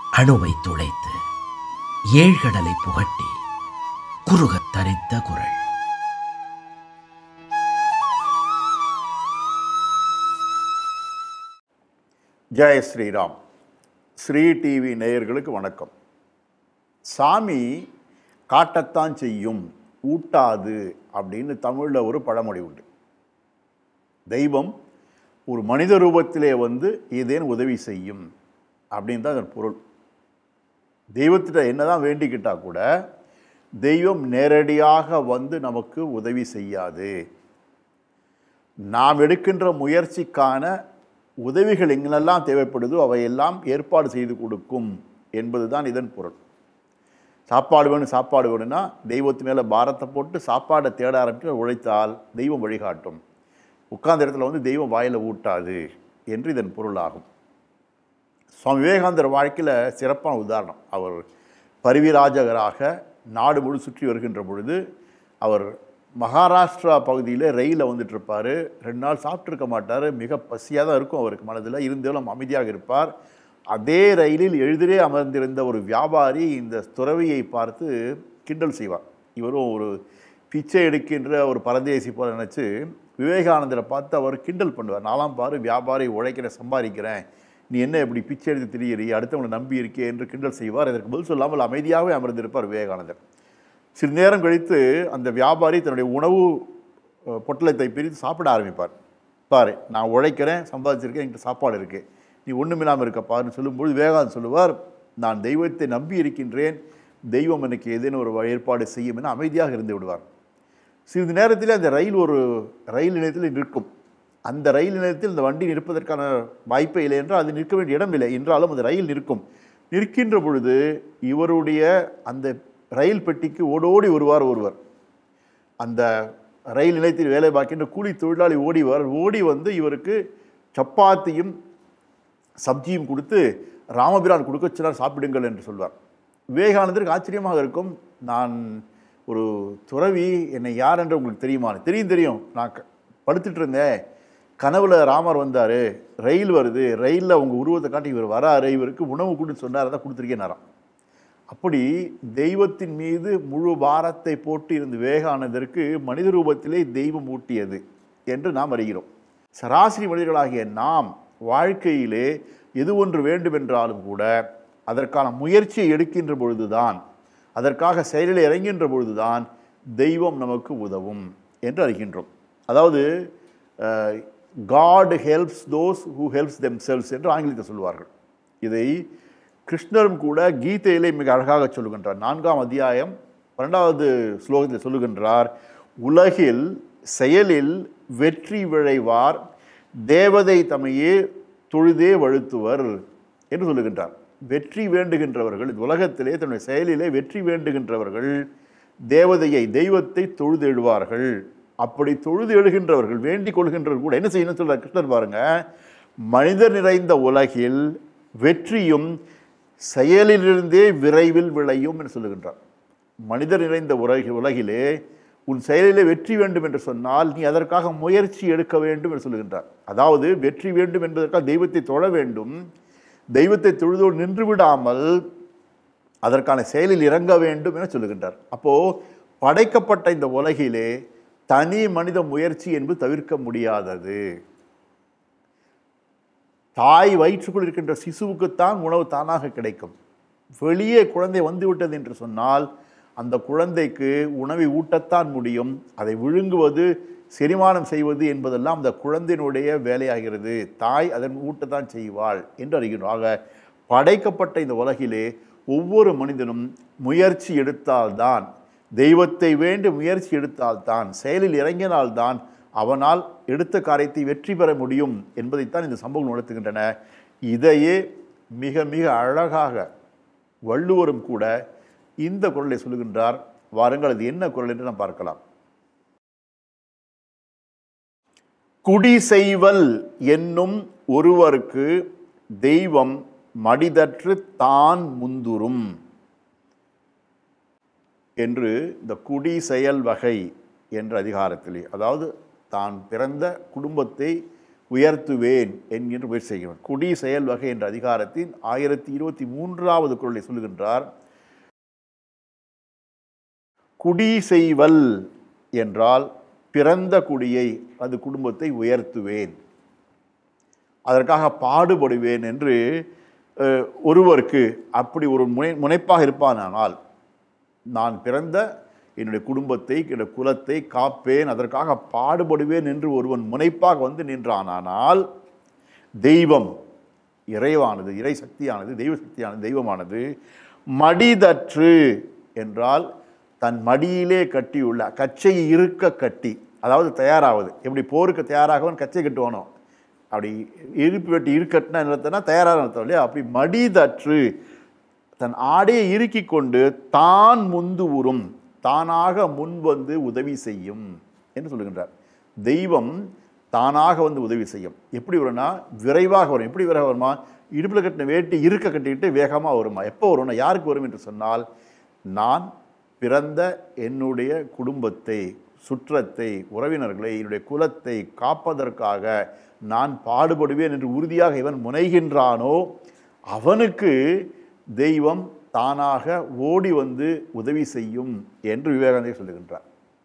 அணுவை துளைத்து ஏழ்கடலை புகட்டி குறுகத் தரித்த குரல் ஜெய ஸ்ரீராம் ஸ்ரீ டிவி நேயர்களுக்கு வணக்கம் சாமி காட்டத்தான் செய்யும் ஊட்டாது அப்படின்னு தமிழில் ஒரு பழமொழி உண்டு தெய்வம் ஒரு மனித ரூபத்திலே வந்து ஏதேனும் உதவி செய்யும் அப்படின்னு தான் அதன் பொருள் தெய்வத்திட்ட என்னதான் வேண்டிக்கிட்டா கூட தெய்வம் நேரடியாக வந்து நமக்கு உதவி செய்யாது நாம் எடுக்கின்ற முயற்சிக்கான உதவிகள் எங்கெல்லாம் தேவைப்படுதோ அவையெல்லாம் ஏற்பாடு செய்து கொடுக்கும் என்பதுதான் இதன் பொருள் சாப்பாடு வேணும் சாப்பாடு வேணும்னா தெய்வத்து மேலே பாரத்தை போட்டு சாப்பாடை தேட ஆரம்பித்து உழைத்தால் தெய்வம் வழிகாட்டும் உட்கார்ந்த இடத்துல வந்து தெய்வம் வாயில் ஊட்டாது என்று இதன் பொருளாகும் சுவாமி விவேகானந்தர் வாழ்க்கையில் சிறப்பான உதாரணம் அவர் பரிவிராஜகராக நாடு முழு சுற்றி வருகின்ற பொழுது அவர் மகாராஷ்டிரா பகுதியில் ரயிலில் வந்துட்டு இருப்பார் ரெண்டு நாள் சாப்பிட்ருக்க மாட்டார் மிக பசியாக தான் இருக்கும் அவருக்கு மனதில் இருந்தாலும் அமைதியாக இருப்பார் அதே ரயிலில் எதிரே அமர்ந்திருந்த ஒரு வியாபாரி இந்த துறவியை பார்த்து கிண்டல் செய்வார் இவரும் ஒரு பிச்சை எடுக்கின்ற ஒரு பரதேசி போல நினச்சி விவேகானந்தரை பார்த்து அவர் கிண்டல் பண்ணுவார் நாலாம் பாரு வியாபாரி உழைக்கிறேன் சம்பாதிக்கிறேன் நீ என்ன இப்படி பிச்சை எடுத்து திரியிறி அடுத்தவங்களை நம்பி இருக்கே என்று கிண்டல் செய்வார் இதற்கு பதில் சொல்லாமல் அமைதியாகவே அமர்ந்திருப்பார் விவேகானந்தர் சிறிது நேரம் கழித்து அந்த வியாபாரி தன்னுடைய உணவு அஹ், பொட்டலத்தை பிரித்து சாப்பிட ஆரம்பிப்பார் பாரு நான் உழைக்கிறேன் சம்பாதிச்சிருக்கேன் என்கிட்ட சாப்பாடு இருக்குது நீ ஒன்றுமில்லாமல் இருக்க பாருன்னு சொல்லும்போது விவேகானந்தர் சொல்லுவார் நான் தெய்வத்தை நம்பி இருக்கின்றேன் தெய்வம் எனக்கு ஏதேனும் ஒரு ஏற்பாடு செய்யும் என அமைதியாக இருந்து விடுவார் சிறிது நேரத்தில் அந்த ரயில் ஒரு ரயில் நிலையத்தில் நிற்கும் அந்த ரயில் நிலையத்தில் இந்த வண்டி நிற்பதற்கான வாய்ப்பே இல்லை என்றால் அது நிற்க வேண்டிய இடம் இல்லை என்றாலும் அந்த ரயில் நிற்கும் நிற்கின்ற பொழுது இவருடைய அந்த ரயில் பெட்டிக்கு ஓடோடி வருவார் ஒருவர் அந்த ரயில் நிலையத்தில் வேலை பார்க்கின்ற கூலி தொழிலாளி ஓடிவார் ஓடி வந்து இவருக்கு சப்பாத்தியும் சப்ஜியும் கொடுத்து ராமபிரான் கொடுக்க சொன்னார் சாப்பிடுங்கள் என்று சொல்வார் விவேகானந்தருக்கு ஆச்சரியமாக இருக்கும் நான் ஒரு துறவி என்னை யார் என்று உங்களுக்கு தெரியுமா தெரியும் தெரியும் நான் க- படுத்துட்டு இருந்தேன் கனவுல ராமர் வந்தார் ரயில் வருது ரயிலில் அவங்க உருவத்தை காட்டி இவர் வராரு இவருக்கு உணவு கொடுன்னு சொன்னார் அதான் கொடுத்துருக்கேன் அப்படி தெய்வத்தின் மீது முழு பாரத்தை போட்டு இருந்த விவேகானந்தருக்கு மனித ரூபத்திலே தெய்வம் ஊட்டியது என்று நாம் அறிகிறோம் சராசரி மனிதர்களாகிய நாம் வாழ்க்கையிலே எது ஒன்று வேண்டுமென்றாலும் கூட அதற்கான முயற்சியை எடுக்கின்ற பொழுதுதான் அதற்காக செயலில் இறங்குகின்ற பொழுதுதான் தெய்வம் நமக்கு உதவும் என்று அறிகின்றோம் அதாவது God helps those who helps themselves என்று ஆங்கிலத்தில் சொல்லுவார்கள் இதை கிருஷ்ணரும் கூட கீதையிலே மிக அழகாக சொல்லுகின்றார் நான்காம் அத்தியாயம் பன்னெண்டாவது ஸ்லோகத்தில் சொல்லுகின்றார் உலகில் செயலில் வெற்றி விழைவார் தேவதை தமையே தொழுதே வழுத்துவர் என்று சொல்லுகின்றார் வெற்றி வேண்டுகின்றவர்கள் இந்த உலகத்திலே தன்னுடைய செயலிலே வெற்றி வேண்டுகின்றவர்கள் தேவதையை தெய்வத்தை தொழுது எழுவார்கள் அப்படி தொழுது எழுகின்றவர்கள் வேண்டிக் கொள்கின்றவர்கள் கூட என்ன செய்யணும் சொல்றார் கிருஷ்ணர் பாருங்க மனிதர் நிறைந்த உலகில் வெற்றியும் செயலிலிருந்தே விரைவில் விளையும் என்று சொல்லுகின்றார் மனிதர் நிறைந்த உலகி உலகிலே உன் செயலிலே வெற்றி வேண்டும் என்று சொன்னால் நீ அதற்காக முயற்சி எடுக்க வேண்டும் என்று சொல்லுகின்றார் அதாவது வெற்றி வேண்டும் என்பதற்காக தெய்வத்தை தொழ வேண்டும் தெய்வத்தை தொழுதோடு நின்று விடாமல் அதற்கான செயலில் இறங்க வேண்டும் என சொல்லுகின்றார் அப்போ படைக்கப்பட்ட இந்த உலகிலே தனி மனித முயற்சி என்பது தவிர்க்க முடியாதது தாய் வயிற்றுக்குள் இருக்கின்ற சிசுவுக்குத்தான் உணவு தானாக கிடைக்கும் வெளியே குழந்தை வந்து விட்டது என்று சொன்னால் அந்த குழந்தைக்கு உணவை ஊட்டத்தான் முடியும் அதை விழுங்குவது செரிமானம் செய்வது என்பதெல்லாம் அந்த குழந்தையினுடைய வேலையாகிறது தாய் அதன் ஊட்டத்தான் செய்வாள் என்று அறிகிறோம் ஆக படைக்கப்பட்ட இந்த உலகிலே ஒவ்வொரு மனிதனும் முயற்சி எடுத்தால்தான் தெய்வத்தை வேண்டி முயற்சி எடுத்தால்தான் செயலில் இறங்கினால்தான் அவனால் எடுத்த காரியத்தை வெற்றி பெற முடியும் என்பதைத்தான் இந்த சம்பவங்கள் உணர்த்துகின்றன இதையே மிக மிக அழகாக வள்ளுவரும் கூட இந்த குரலை சொல்லுகின்றார் வாருங்கள் அது என்ன குரல் என்று நாம் பார்க்கலாம் குடி செய்வல் என்னும் ஒருவருக்கு தெய்வம் மடிதற்று தான் முந்துரும் என்று இந்த குடி செயல் வகை என்ற அதிகாரத்திலே அதாவது தான் பிறந்த குடும்பத்தை உயர்த்துவேன் என்கின்ற முயற்சி செய்கிறவன் குடி செயல் வகை என்ற அதிகாரத்தின் ஆயிரத்தி இருபத்தி மூன்றாவது குரலை சொல்லுகின்றார் குடி செய்வல் என்றால் பிறந்த குடியை அது குடும்பத்தை உயர்த்துவேன் அதற்காக பாடுபடுவேன் என்று அஹ், ஒருவருக்கு அப்படி ஒரு முனை முனைப்பாக இருப்பானானால் நான் பிறந்த என்னுடைய குடும்பத்தை என்னுடைய குலத்தை காப்பேன் அதற்காக பாடுபடுவேன் என்று ஒருவன் முனைப்பாக வந்து நின்றானானால் தெய்வம் இறைவானது இறை சக்தியானது தெய்வ சக்தியானது தெய்வமானது மடிதற்று என்றால் தன் மடியிலே கட்டியுள்ள கச்சையை இருக்க கட்டி அதாவது தயாராவது எப்படி போருக்கு தயாராகவன் கச்சை கட்டுவானோ அப்படி இருப்பு வெட்டி இருக்கட்டினா நிறுத்தினா தயாராக நிறுத்தம் இல்லையா அப்படி மடிதற்று தன் ஆடையை இறுக்கி கொண்டு தான் முந்து உறும் தானாக முன் வந்து உதவி செய்யும் என்று சொல்லுகின்றார் தெய்வம் தானாக வந்து உதவி செய்யும் எப்படி வரும்னா விரைவாக வரும் எப்படி விரைவாக வருமா இடுப்பில் கட்டின வேட்டி இருக்க கட்டிக்கிட்டு வேகமாக வருமா எப்போ வரும்னா யாருக்கு வரும் என்று சொன்னால் நான் பிறந்த என்னுடைய குடும்பத்தை சுற்றத்தை உறவினர்களை என்னுடைய குலத்தை காப்பதற்காக நான் பாடுபடுவேன் என்று உறுதியாக இவன் முனைகின்றானோ அவனுக்கு தெய்வம் தானாக ஓடி வந்து உதவி செய்யும் என்று விவேகானந்தர் சொல்லுகின்றார்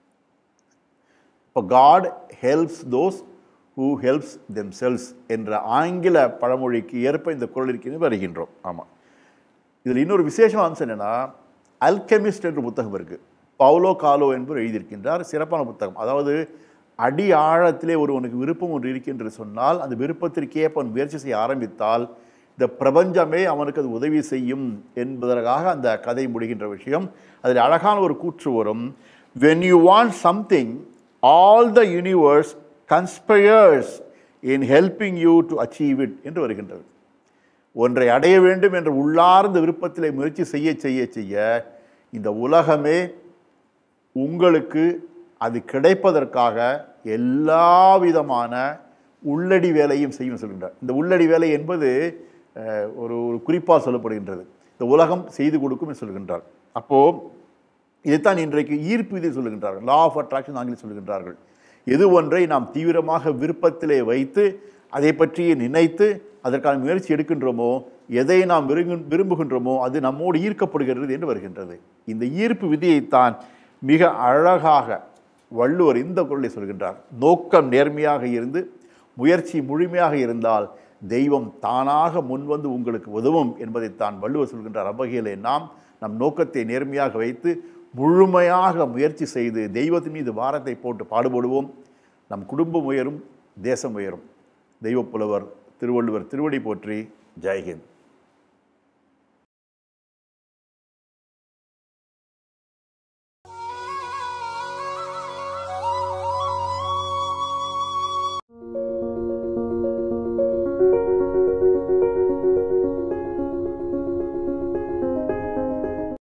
இப்போ God helps those who helps themselves என்ற ஆங்கில பழமொழிக்கு ஏற்ப இந்த குரல் இருக்கிறது வருகின்றோம் ஆமாம் இதில் இன்னொரு விசேஷமான அம்சம் என்னென்னா அல்கெமிஸ்ட் என்ற புத்தகம் இருக்குது பவுலோ காலோ என்பவர் எழுதியிருக்கின்றார் சிறப்பான புத்தகம் அதாவது அடி ஆழத்திலே ஒருவனுக்கு விருப்பம் ஒன்று இருக்கின்றது சொன்னால் அந்த விருப்பத்திற்கேற்ப அவன் முயற்சி செய்ய ஆரம்பித்தால் இந்த பிரபஞ்சமே அவனுக்கு அது உதவி செய்யும் என்பதற்காக அந்த கதை முடிகின்ற விஷயம் அதில் அழகான ஒரு கூற்று வரும் when you want something all the universe conspires in helping you to achieve it என்று வருகின்றது ஒன்றை அடைய வேண்டும் என்ற உள்ளார்ந்த விருப்பத்திலே முயற்சி செய்ய செய்ய செய்ய இந்த உலகமே உங்களுக்கு அது கிடைப்பதற்காக எல்லா விதமான உள்ளடி வேலையும் செய்யும் சொல்கின்றார் இந்த உள்ளடி வேலை என்பது அஹ், ஒரு ஒரு குறிப்பாக சொல்லப்படுகின்றது இந்த உலகம் செய்து கொடுக்கும் என்று சொல்கின்றார் அப்போது இதைத்தான் இன்றைக்கு ஈர்ப்பு விதி சொல்லுகின்றார்கள் லா ஆஃப் அட்ராக்ஷன் ஆங்கிலம் சொல்லுகின்றார்கள் எது ஒன்றை நாம் தீவிரமாக விருப்பத்திலே வைத்து அதை பற்றி நினைத்து அதற்கான முயற்சி எடுக்கின்றோமோ எதை நாம் விரும்பு விரும்புகின்றோமோ அது நம்மோடு ஈர்க்கப்படுகிறது என்று வருகின்றது இந்த ஈர்ப்பு விதியைத்தான் மிக அழகாக வள்ளுவர் இந்த குரலை சொல்கின்றார் நோக்கம் நேர்மையாக இருந்து முயற்சி முழுமையாக இருந்தால் தெய்வம் தானாக முன்வந்து உங்களுக்கு உதவும் என்பதைத்தான் வள்ளுவர் சொல்கின்றார் அவ்வகையிலே நாம் நம் நோக்கத்தை நேர்மையாக வைத்து முழுமையாக முயற்சி செய்து தெய்வத்தின் மீது பாரத்தை போட்டு பாடுபடுவோம் நம் குடும்பம் உயரும் தேசம் உயரும் தெய்வப்புலவர் திருவள்ளுவர் திருவடி போற்றி ஜெய்ஹிந்த்